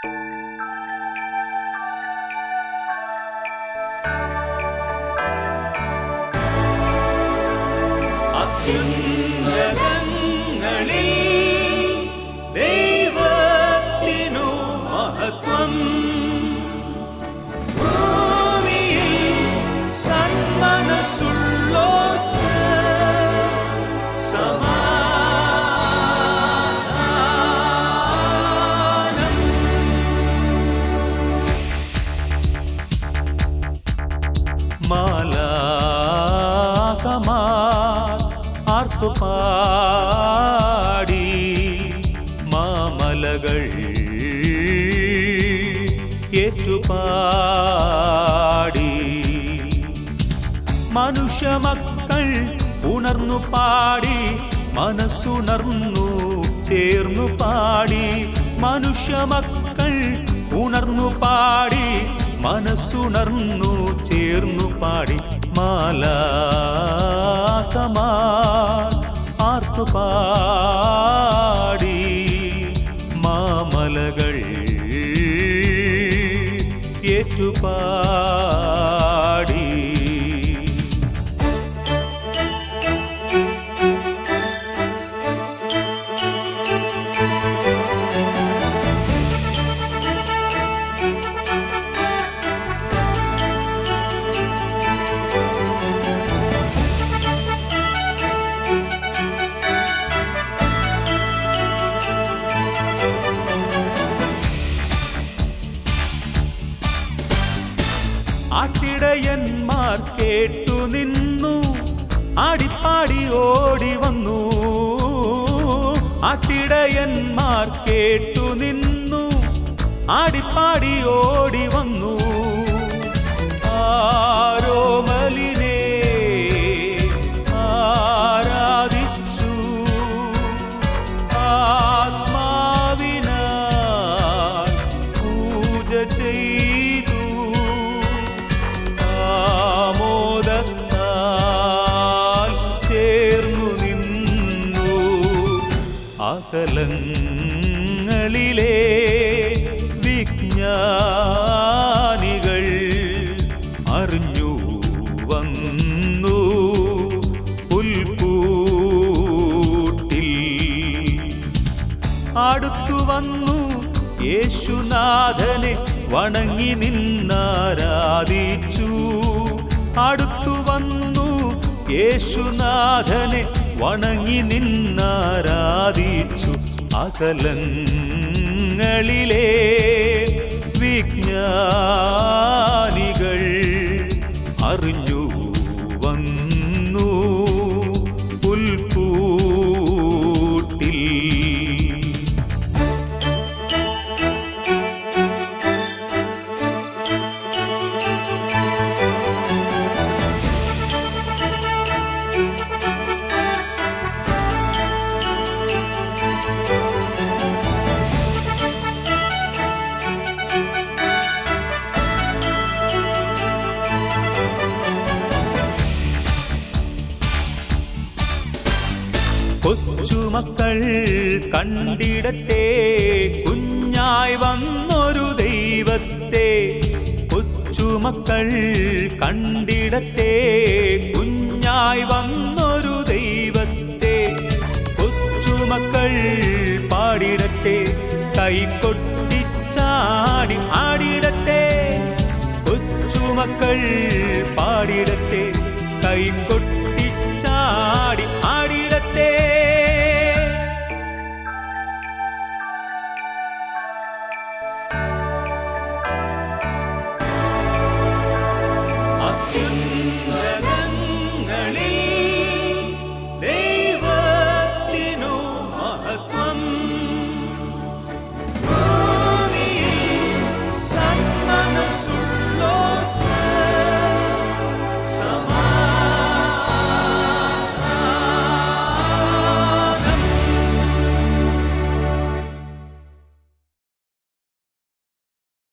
അത്യുന്നതങ്ങളിൽ ദൈവത്തിനു മഹത്വം ഭൂമിയിൽ സന്മനസ്സുള്ളോർക്ക് സമാധാനം മാലാകമാർ ആർത്തുപാടി മാമലകൾ ഏറ്റുപാടി മനുഷ്യമക്കൾ ഉണർന്നു പാടി മനസ്സുണർന്നു ചേർന്നു പാടി മനുഷ്യമക്കൾ ഉണർന്നു പാടി മനസ്സുണർന്നു ചേർന്നു പാടി മാലാകമാർ ആർത്തുപാടി മാമലകൾ ഏറ്റുപാടി ആട്ടിടയന്മാർ കേട്ടു നിന്നു ആടിപ്പാടി ഓടി വന്നു ആട്ടിടയന്മാർ കേട്ടു നിന്നു ആടിപ്പാടി ഓടി വന്നു ആരോമലിനെ ആരാധിച്ചു ആത്മാവിനാൽ പൂജ ചെയ്തു ആമോദത്താൽ ചേർന്നു നിന്നു അകലങ്ങളിലെ വിജ്ഞാനികൾ അറിഞ്ഞു വന്നു പുൽക്കൂട്ടിൽ അടുത്തു വന്നു യേശുനാഥനെ വണങ്ങി നിന്നാരാധിച്ചു അടുത്ു വന്നു യേശുനാഥനെ വണങ്ങി നിന്നാരാധിച്ചു അകലങ്ങളിലെ വിജ്ഞാനികൾ അറിഞ്ഞു വന്നു പുൽക്കൂട്ടിൽ കൊച്ചുമക്കൾ കണ്ടിടട്ടെ കുഞ്ഞായി വന്നൊരു ദൈവത്തെ കൊച്ചുമക്കൾ കണ്ടിടട്ടെ കുഞ്ഞായി വന്നൊരു ദൈവത്തെ കൊച്ചുമക്കൾ പാടിടട്ടെ കൈകൊട്ടിച്ചാടി ആടിടട്ടെ കൊച്ചുമക്കൾ പാടിടട്ടെ കൈകൊട്ടിച്ചാടി ആടിടട്ടെ